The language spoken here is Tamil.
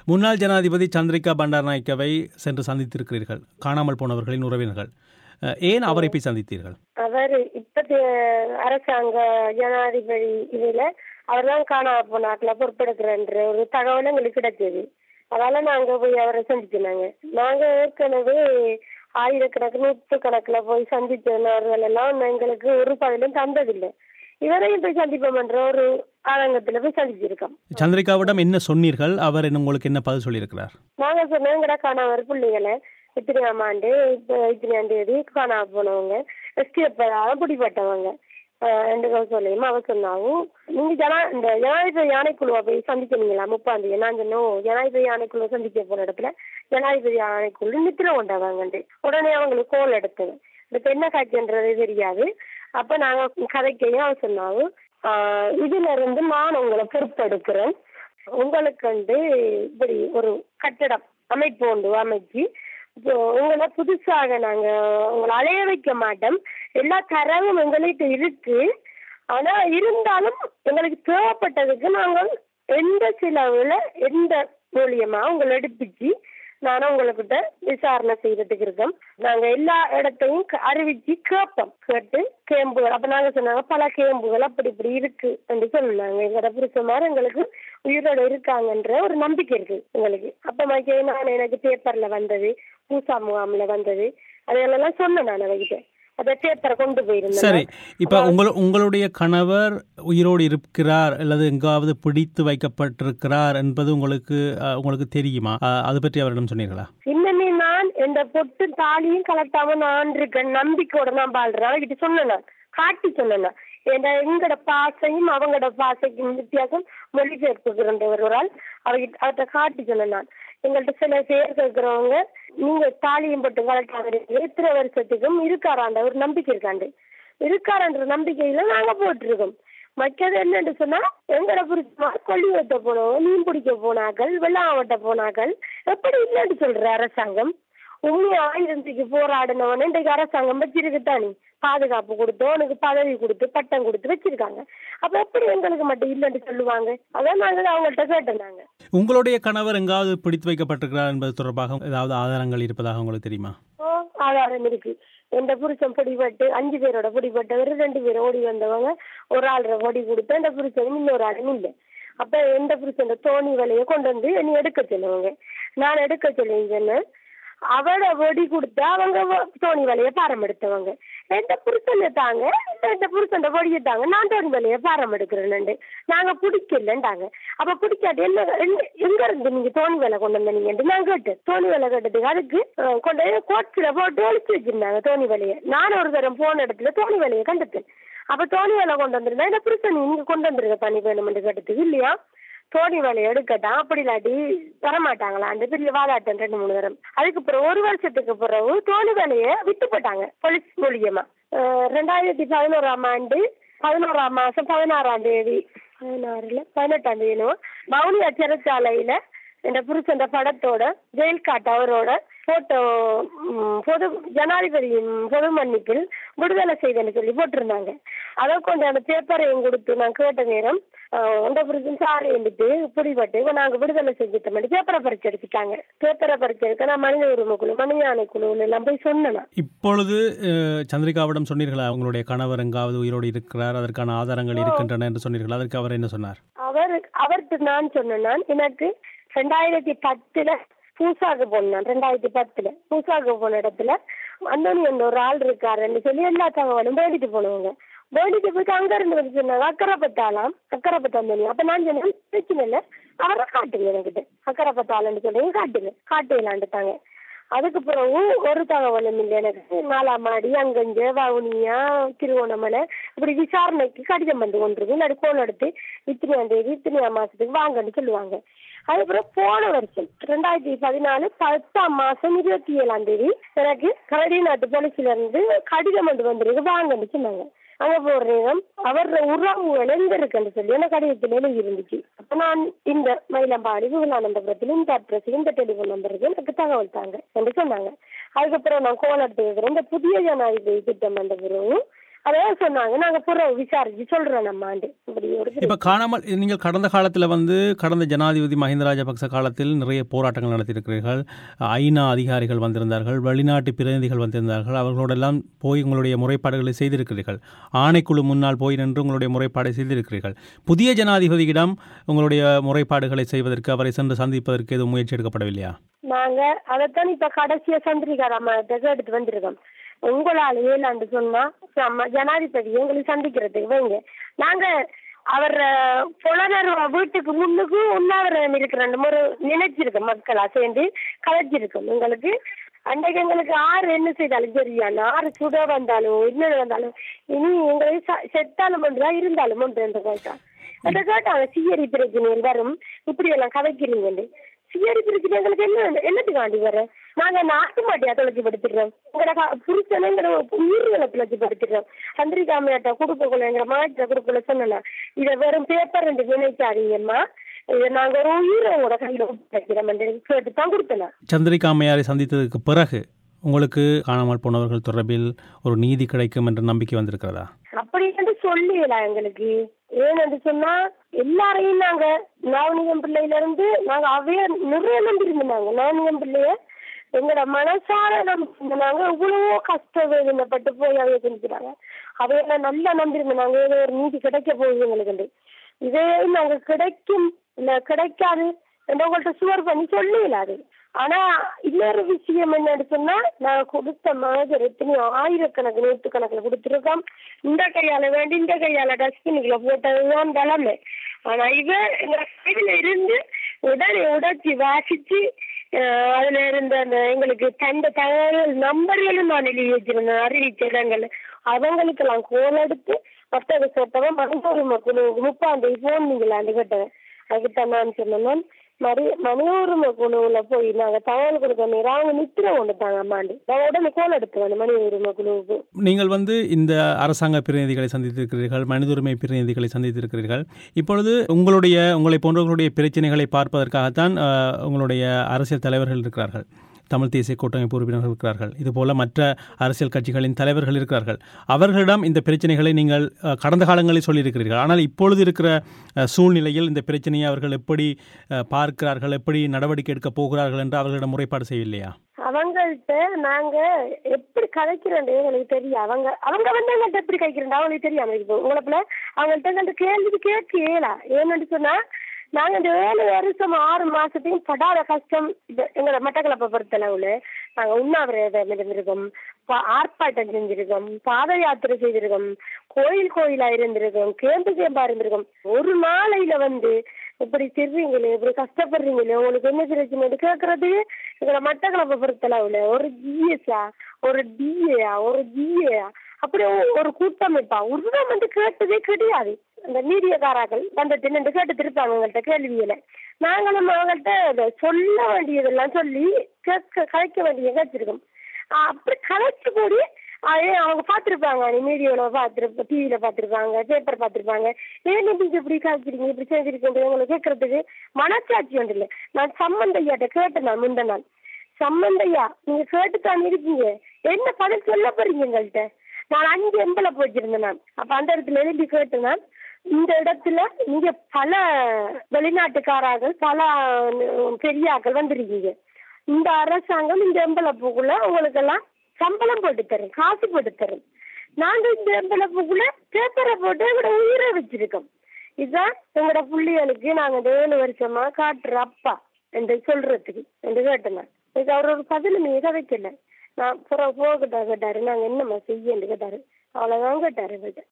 முன்னாள் ஜனாதிபதி சந்திரிகா பண்டாரநாயக்கவை சென்று சந்தித்திருக்கிறீர்கள் காணாமல் போனவர்களின் உறவினர்கள் அஹ், ஏன் அவரை போய் சந்தித்தீர்கள் அவர் இப்பத்திய அரசாங்க ஜனாதிபதி இதுல அவர் தான் காணாம போனாக்ல பொறுப்பெடுக்கிறன்ற ஒரு தகவல் எங்களுக்கு கிடைச்சது அதனால நாங்க போய் அவரை சந்திச்சினாங்க நாங்க ஏற்கனவே ஆயிரக்கணக்கு நூற்று கணக்குல போய் சந்திச்சவர்கள் எல்லாம் எங்களுக்கு ஒரு பதிலும் தந்ததில்லை இவரையும் போய் சந்திப்போம்ன்ற ஒரு ஆதங்கத்துல போய் சந்திச்சிருக்கோம் சந்திரிகாவிடம் என்ன சொன்னீர்கள் அவர் என்ன- உங்களுக்கு என்ன பதில் சொல்லியிருக்கிறார் நாங்க சொன்னோம் எங்கடா காணாம பிள்ளைகளை இத்தனையாம் ஆண்டு இப்ப இத்தனையாம் தேதி காணாம போனவங்க எஸ்டிஎஃப் பிடிப்பட்டவங்க ஆஹ் ரெண்டு சொல்லியும் அவ சொன்னாவும் நீங்க ஜனா இந்த ஜனாதிபதி யானைக்குழுவை போய் சந்திக்கிறீங்களா முப்பாம் தேதி நான் சொன்னோம் ஜனாதிபதி யானைக்குழுவை சந்திக்க போன இடத்துல ஜனாதிபதி யானைக்குழு நித்திர கொண்டவங்கண்டு உடனே அவங்களுக்கு கோல் எடுத்தது இப்ப என்ன காட்சின்றது தெரியாது அப்ப நாங்க கதைக்கையும் அவ சொன்னாவும் ஆஹ் இதுல இருந்து நான் உங்களை பொறுப்பெடுக்கிறேன் உங்களுக்கு வந்து இப்படி ஒரு கட்டடம் அமைப்பு உண்டு அமைச்சு இப்போ உங்களை புதுசாக நாங்க உங்களை அலைய வைக்க மாட்டோம் எல்லா தரவும் எங்கள்கிட்ட இருக்கு ஆனா இருந்தாலும் எங்களுக்கு தேவைப்பட்டதுக்கு நாங்கள் எந்த செலவுல எந்த மூலியமா உங்களை எடுப்பிச்சு நானும் உங்ககிட்ட விசாரணை செய்யறதுக்கு இருக்கோம் நாங்க எல்லா இடத்தையும் க- அறிவிச்சு கேட்போம் கேட்டு கேம்புகள் அப்ப நாங்க சொன்னாங்க பல கேம்புகள் அப்படி இப்படி இருக்கு என்று சொன்னாங்க எங்களோட புருஷமார் எங்களுக்கு உயிரோட இருக்காங்கன்ற ஒரு நம்பிக்கை இருக்கு எங்களுக்கு அப்ப மக்கே நான் எனக்கு பேப்பர்ல வந்தது பூசா முகாம்ல வந்தது அதெல்லாம் சொன்னேன் நான் அவகிட்ட அதை பேப்பரை கொண்டு போயிருந்தேன் சரி இப்போ உங்கள் உங்களுடைய கணவர் உயிரோடு இருக்கிறார் அல்லது எங்காவது பிடித்து வைக்கப்பட்டிருக்கிறார் என்பது உங்களுக்கு அஹ், உங்களுக்கு தெரியுமா அஹ், அது பற்றி அவரிடம் சொன்னீர்களா இன்னமே நான் இந்த பொட்டு தாலியும் கலட்டாம நான் இருக்கேன் நம்பிக்கையோட நான் பாடுறேன் அவகிட்ட சொன்னேன் நான் காட்டி சொன்னேன் நான். ஏன்னா எங்கட பாசையும் அவங்களோட பாசைக்கும் வித்தியாசம் மொழிபெயர்ப்புகின்ற ஒரு ஆள் அவகிட்ட அவர்கிட்ட காட்டி சொன்னேன் நான் எங்கள்கிட்ட சில பேர் கேட்கிறவங்க நீங்க தாலியும் போட்டு கலட்டாங்க எத்தனை வருஷத்துக்கும் இருக்காராண்ட ஒரு நம்பிக்கை இருக்காண்டு இருக்காரன்ற நம்பிக்கையில நாங்க போட்டிருக்கோம் மற்றது என்னன்னு சொன்னா எங்கட புரிச்சுமா கொல்லி வைத்த போனவங்க மீன் பிடிக்க போனாக்கள் வெள்ளம் வெட்ட போனாக்கள் எப்படி இல்லைன்னு சொல்ற அரசாங்கம் உண்மையா ஆயிரத்துக்கு போராடினவன இன்றைக்கு அரசாங்கம் வச்சிருக்குத்தானே பாதுகாப்பு கொடுத்து உனக்கு பதவி கொடுத்து பட்டம் கொடுத்து வச்சிருக்காங்க அப்ப எப்படி எங்களுக்கு மட்டும் இல்லைன்னு சொல்லுவாங்க அதான் நாங்க அவங்கள்ட்ட கேட்டோம் நாங்க உங்களுடைய கணவர் எங்காவது பிடித்து வைக்கப்பட்டிருக்கிறார் என்பது தொடர்பாக ஏதாவது ஆதாரங்கள் இருப்பதாக உங்களுக்கு தெரியுமா ஓ, ஆதாரம் இருக்கு எந்த புருஷன் பிடிபட்டு அஞ்சு பேரோட பிடிபட்டவர் ரெண்டு பேர் ஓடி வந்தவங்க ஒரு ஆள் ஓடி கொடுத்து அந்த புருஷனும் இன்னொரு ஆளும் இல்லை அப்ப எந்த புருஷன் தோணி வலையை கொண்டு வந்து நீ எடுக்க சொல்லுவாங்க நான் எடுக்க சொல்லி சொன்னேன் அவளை வெடி கொடுத்தா அவங்க வ- தோணி வலைய பாரம் எடுத்தவங்க எந்த புருஷனை தாங்க எந்த புருஷன் வடியை தாங்க நான் தோணி வலைய பாரம் எடுக்கிறேன்னு நாங்க பிடிக்கலன்ட்டாங்க அப்ப பிடிக்காது என்ன என்ன- எங்க இருந்து நீங்க தோணி வேலை கொண்டு வந்தீங்கன்னு நான் கேட்டேன் தோணி வேலை கேட்டதுக்கு அதுக்கு அஹ், கொண்டு போய் கோட்ஸ்ல போட்டு ஒழிச்சு வச்சிருந்தாங்க தோணி வேலையை நான் ஒரு தரம் போன இடத்துல தோணி வேலையை கண்டுட்டேன் அப்ப தோணி வேலை கொண்டு வந்திருந்தா இந்த புருஷன் நீங்க கொண்டு வந்துருக்க தண்ணி வேணும்னு கேட்டதுக்கு இல்லையா தோணி வேலையை எடுக்கட்டான் அப்படி இல்லாட்டி வரமாட்டாங்களா அந்த பெரிய வாதாட்டம் ரெண்டு மூணு தரம் அதுக்கு பிறகு ஒரு வருஷத்துக்கு பிறகு தோணி வேலையை விட்டு போட்டாங்க போலீஸ் மூலியமா அஹ், ரெண்டாயிரத்தி பதினோராம் ஆண்டு பதினோராம் மாசம் பதினாறாம் தேதி பதினாறுல பதினெட்டாம் தேதி என்னவோ மௌனியா சிறைச்சாலையில இந்த புருஷன் படத்தோட ஜெயில் காட் அவரோட போட்டோ ம், பொது ஜனாதிபதியின் பொது மன்னிப்பில் விடுதலை செய்தேன்னு சொல்லி போட்டிருந்தாங்க அதை கொண்டு அந்த பேப்பரையும் கொடுத்து நான் கேட்ட நேரம் ஆஹ், உங்க புருஷன் சாரி எழுதிட்டு பிடிபட்டு இப்ப நாங்க விடுதலை செஞ்சுட்டோம் பேப்பரை பறிச்சு எடுத்துட்டாங்க பேப்பரை பறிச்சு எடுக்க நான் மனித உரிமை குழு மனித ஆணை குழுவில் எல்லாம் போய் சொன்னேன் நான். இப்பொழுது அஹ், சந்திரிகாவிடம் சொன்னீர்களா உங்களுடைய கணவர் எங்காவது உயிரோடு இருக்கிறார் அதற்கான ஆதாரங்கள் இருக்கின்றன என்று சொன்னீர்களா அதற்கு அவர் என்ன சொன்னார் அவர் அவர்கிட்ட நான் சொன்னேன் நான் எனக்கு ரெண்டாயிரத்தி பத்துல பூசாக்கு போனேன் ரெண்டாயிரத்தி பத்துல பூசாக்கு போன இடத்துல அந்தோனி என்ற ஒரு ஆள் இருக்காருன்னு சொல்லி எல்லா தகவலும் வேண்டிட்டு போனவங்க வேண்டிட்டு போயிட்டு அங்க இருந்து வந்து சொன்னாங்க அக்கறை பத்தாலாம் அக்கறை பத்தாந்தோனி அப்ப நான் சொன்னேன் பிரச்சனை இல்லை அவரை காட்டுங்க என்கிட்ட அக்கறை பத்தாலன்னு சொல்லி காட்டுங்க காட்டுலான்ட்டாங்க அதுக்கு பிறகு ஒரு தகவலும் இல்லை எனக்கு நாலாம் மாடி அங்கஞ்ச வவுனியா திருவோணமலை இப்படி விசாரணைக்கு கடிதம் வந்து கொண்டிருக்கு இல்லாட்டி போன் எடுத்து இத்தனையாம் தேதி இத்தனையாம் மாசத்துக்கு வாங்கன்னு சொல்லுவாங்க அதுக்கப்புறம் போன வருஷம் ரெண்டாயிரத்தி பதினாலு பத்தாம் மாசம் இருபத்தி ஏழாம் தேதி எனக்கு கரடி நாட்டு போலீஸ்ல இருந்து கடிதம் வந்து வந்திருக்கு வாங்கன்னு சொன்னாங்க அங்க போற நேரம் அவரோட உறவுகள் எங்க இருக்குன்னு சொல்லி எனக்கு கடிதத்துல எழுதி இருந்துச்சு அப்ப நான் இந்த மயிலம்பாடி விமலானந்தபுரத்தில் இந்த அட்ரஸ் இந்த டெலிபோன் நம்பருக்கு எனக்கு தகவல் தாங்க என்று சொன்னாங்க அதுக்கப்புறம் நான் கோல் எடுத்து கேட்கிறேன் இந்த புதிய ஜனாதிபதி திட்டம் வந்த பிறகு அதான் சொன்னாங்க நாங்க புறம் விசாரிச்சு சொல்றோம் நம்ம ஆண்டு இப்படி ஒரு இப்ப காணாமல் நீங்கள் கடந்த காலத்துல வந்து கடந்த ஜனாதிபதி மஹிந்த ராஜபக்ச காலத்தில் நிறைய போராட்டங்கள் நடத்தியிருக்கிறீர்கள் ஐநா அதிகாரிகள் வந்திருந்தார்கள் வெளிநாட்டு பிரதிநிதிகள் வந்திருந்தார்கள் அவர்களோடெல்லாம் போய் உங்களுடைய முறைப்பாடுகளை செய்திருக்கிறீர்கள் ஆணைக்குழு முன்னால் போய் நின்று உங்களுடைய முறைப்பாடை செய்திருக்கிறீர்கள் புதிய ஜனாதிபதியிடம் உங்களுடைய முறைப்பாடுகளை செய்வதற்கு அவரை சென்று சந்திப்பதற்கு எதுவும் முயற்சி எடுக்கப்படவில்லையா நாங்க அதைத்தான் இப்ப கடைசியா சந்திரிகார் அம்மா எடுத்து வந்திருக்கோம் உங்களால் ஏழாண்டு சொன்னா நம்ம ஜனாதிபதி எங்களை சந்திக்கிறதுக்கு வைங்க நாங்க அவர் அஹ், புலனர் வீட்டுக்கு முன்னுக்கு உண்ணாவிரதம் இருக்கிற முறை நினைச்சிருக்கோம் மக்களா சேர்ந்து கலைச்சிருக்கோம் எங்களுக்கு அன்றைக்கு எங்களுக்கு ஆறு என்ன செய்தாலும் சரியா ஆறு சுட வந்தாலும் என்ன வந்தாலும் இனி எங்களை ச- செத்தாலும் ஒன்றுதான் இருந்தாலும் ஒன்று என்று கேட்டா அதை கேட்டாங்க சியரி பிரச்சனைகள் வரும் இப்படி எல்லாம் கதைக்கிறீங்க சியரி பிரச்சனை எங்களுக்கு என்ன என்னத்துக்காண்டி வர நாங்க நாட்டு மாட்டியா தொலைச்சி படுத்துடுறோம் எங்கட க- புருஷனை எங்கட உயிர்களை தொலைச்சி படுத்துடுறோம் சந்திரிகாமையாட்ட கொடுக்கக்குள்ள எங்க மாட்ட கொடுக்கல சொன்னா இதை வெறும் பேப்பர் ரெண்டு நினைக்காதீங்கம்மா இதை நாங்க ஒரு உயிரை உங்களோட கையில வைக்கிறோம் கேட்டு தான் கொடுத்தேன் சந்திரிகா அம்மையாரை சந்தித்ததுக்கு பிறகு உங்களுக்கு காணாமல் போனவர்கள் தொடர்பில் ஒரு நீதி கிடைக்கும் என்ற நம்பிக்கை வந்திருக்கிறதா அப்படி என்று சொல்லலாம் எங்களுக்கு ஏன்னு சொன்னா எல்லாரையும் நாங்க நவனியம் பிள்ளையில இருந்து நாங்க அவைய நிறைய நம்பியிருந்தாங்க நவனியம் பிள்ளைய எங்களோட மனசார நம்பியிருந்தாங்க இவ்வளவோ கஷ்ட வேதனைப்பட்டு போய் அவைய செஞ்சுக்கிறாங்க அவையெல்லாம் நல்லா நம்பியிருந்தாங்க ஏதோ ஒரு நீதி கிடைக்க போகுது எங்களுக்கு இதே நாங்க கிடைக்கும் இல்ல கிடைக்காது என்று உங்கள்ட்ட சுவர் பண்ணி சொல்லல அது ஆனா இன்னொரு விஷயம் என்னன்னு சொன்னா நான் கொடுத்த மாதிரி எத்தனையோ ஆயிரக்கணக்கு நூற்றுக்கணக்கில் கொடுத்துருக்கோம் இந்த கையால வேண்டி இந்த கையால டஸ்ட்பினுக்குள்ள போட்டதுதான் தலைமை ஆனா இவ எங்க கையில இருந்து உடனே உடைச்சி வாசிச்சு அஹ், அதுல இருந்த அந்த எங்களுக்கு தந்த தகவல் நம்பர்களும் நான் எழுதி வச்சிருந்தேன் அறிவிச்ச இடங்கள் அவங்களுக்கெல்லாம் கோல் எடுத்து மற்ற சொத்தவன் மனிதோரிமை குழு முப்பாம் தேதி போன் நீங்களாண்டு கேட்டவன் அதுக்கு நான் சொன்னேன் மறு மணியோருமை குழுவுல போய் நாங்க தகவல் கொடுக்க நேரம் அவங்க நித்திரம் கொண்டு தாங்க அம்மாண்டு நான் உடனே கோல் எடுத்து வந்து மணி உரிமை குழுவுக்கு நீங்கள் வந்து இந்த அரசாங்க பிரதிநிதிகளை சந்தித்திருக்கிறீர்கள் மனித உரிமை பிரதிநிதிகளை சந்தித்திருக்கிறீர்கள் இப்பொழுது உங்களுடைய உங்களை போன்றவர்களுடைய பிரச்சனைகளை பார்ப்பதற்காகத்தான் அஹ், உங்களுடைய அரசியல் தலைவர்கள் இருக்கிறார்கள் தமிழ் தேசிய கூட்டமைப்பு உறுப்பினர்கள் இருக்கிறார்கள் இதுபோல மற்ற அரசியல் கட்சிகளின் தலைவர்கள் இருக்கிறார்கள் அவர்களிடம் இந்த பிரச்சனைகளை நீங்கள் அஹ், கடந்த காலங்களில் சொல்லியிருக்கிறீர்கள் ஆனால் இப்பொழுது இருக்கிற அஹ், சூழ்நிலையில் இந்த பிரச்சனையை அவர்கள் எப்படி அஹ், பார்க்கிறார்கள் எப்படி நடவடிக்கை எடுக்கப் போகிறார்கள் என்று அவர்களிடம் முறைப்பாடு செய்யவில்லையா அவங்கள்ட்ட நாங்க எப்படி கதைக்கிறோம் எங்களுக்கு தெரியும் அவங்க அவங்க வந்து எங்கள்கிட்ட எப்படி கதைக்கிறோம் அவங்களுக்கு தெரியாம இப்போ உங்களை போல அவங்கள்ட்ட அந்த கேள்வி கேட்க இயலா ஏன்னு சொன்னா நாங்க இந்த ஏழு வருஷம் ஆறு மாசத்தையும் படாத கஷ்டம் இது எங்களோட மட்டக்களப்பை பொறுத்தளவுல நாங்க உண்ணாவிரதம் இருந்திருக்கோம் பா- ஆர்ப்பாட்டம் செஞ்சிருக்கோம் பாத யாத்திரை செய்திருக்கோம் கோயில் கோயிலா இருந்திருக்கோம் கேம்பு கேம்பா இருந்திருக்கோம் ஒரு நாளையில வந்து இப்படி திருறீங்களே இப்படி கஷ்டப்படுறீங்களே உங்களுக்கு என்ன பிரச்சனை கேட்கறது எங்களை மட்டக்களப்பை பொறுத்தளவுல ஒரு ஜிஎஸ்ஆ ஒரு டிஏயா ஒரு ஜிஏயா அப்படி ஒ- ஒரு கூட்டமைப்பா உருவம் வந்து கேட்டதே கிடையாது அந்த மீடியக்காராக்கள் வந்து தின்னு கேட்டு திருப்பாங்க எங்கள்கிட்ட கேள்வியில நாங்களும் அவங்கள்ட்ட இதை சொல்ல வேண்டியதெல்லாம் சொல்லி கேட்க கலைக்க வேண்டிய கேட்டிருக்கோம் ஆஹ் அப்படி கலைச்சு கூடி அதே அவங்க பார்த்திருப்பாங்க நீ மீடியாவில் பார்த்துருப்ப டிவியில பார்த்திருப்பாங்க பேப்பர் பார்த்திருப்பாங்க ஏன் நீங்க இப்படி காய்ச்சிருக்கீங்க இப்படி செஞ்சிருக்கீங்க உங்களை கேட்கறதுக்கு மனசாட்சி ஒன்று இல்லை நான் சம்மந்தையாட்ட கேட்டேன் நான் முந்த நாள் சம்மந்தையா நீங்க கேட்டுத்தான் இருக்கீங்க என்ன பதில் சொல்ல போறீங்க எங்கள்கிட்ட நான் அஞ்சு எம்பளை வச்சிருந்தேன் நான் அப்ப அந்த இடத்துல எழுதி கேட்டேன் நான் இந்த இடத்துல நீங்க பல வெளிநாட்டுக்காரர்கள் பல அஹ், பெரியாக்கள் வந்திருக்கீங்க இந்த அரசாங்கம் இந்த எம்பளப்புக்குள்ள உங்களுக்கெல்லாம் சம்பளம் போட்டு தரும் காசு போட்டு தரும் நாங்க இந்த எம்பளப்புக்குள்ள பேப்பரை போட்டு எங்களோட உயிரை வச்சிருக்கோம் இதுதான் எங்களோட புள்ளிகளுக்கு நாங்க இந்த ஏழு வருஷமா காட்டுற அப்பா என்று சொல்றதுக்கு என்று கேட்டேன் நான். இதுக்கு அவர் ஒரு பதில் நீங்க வைக்கல நான் புறம் போகட்டா கேட்டாரு நாங்க என்னம்மா செய்யன்னு கேட்டாரு அவ்வளவுதான் கேட்டாரு என்கிட்ட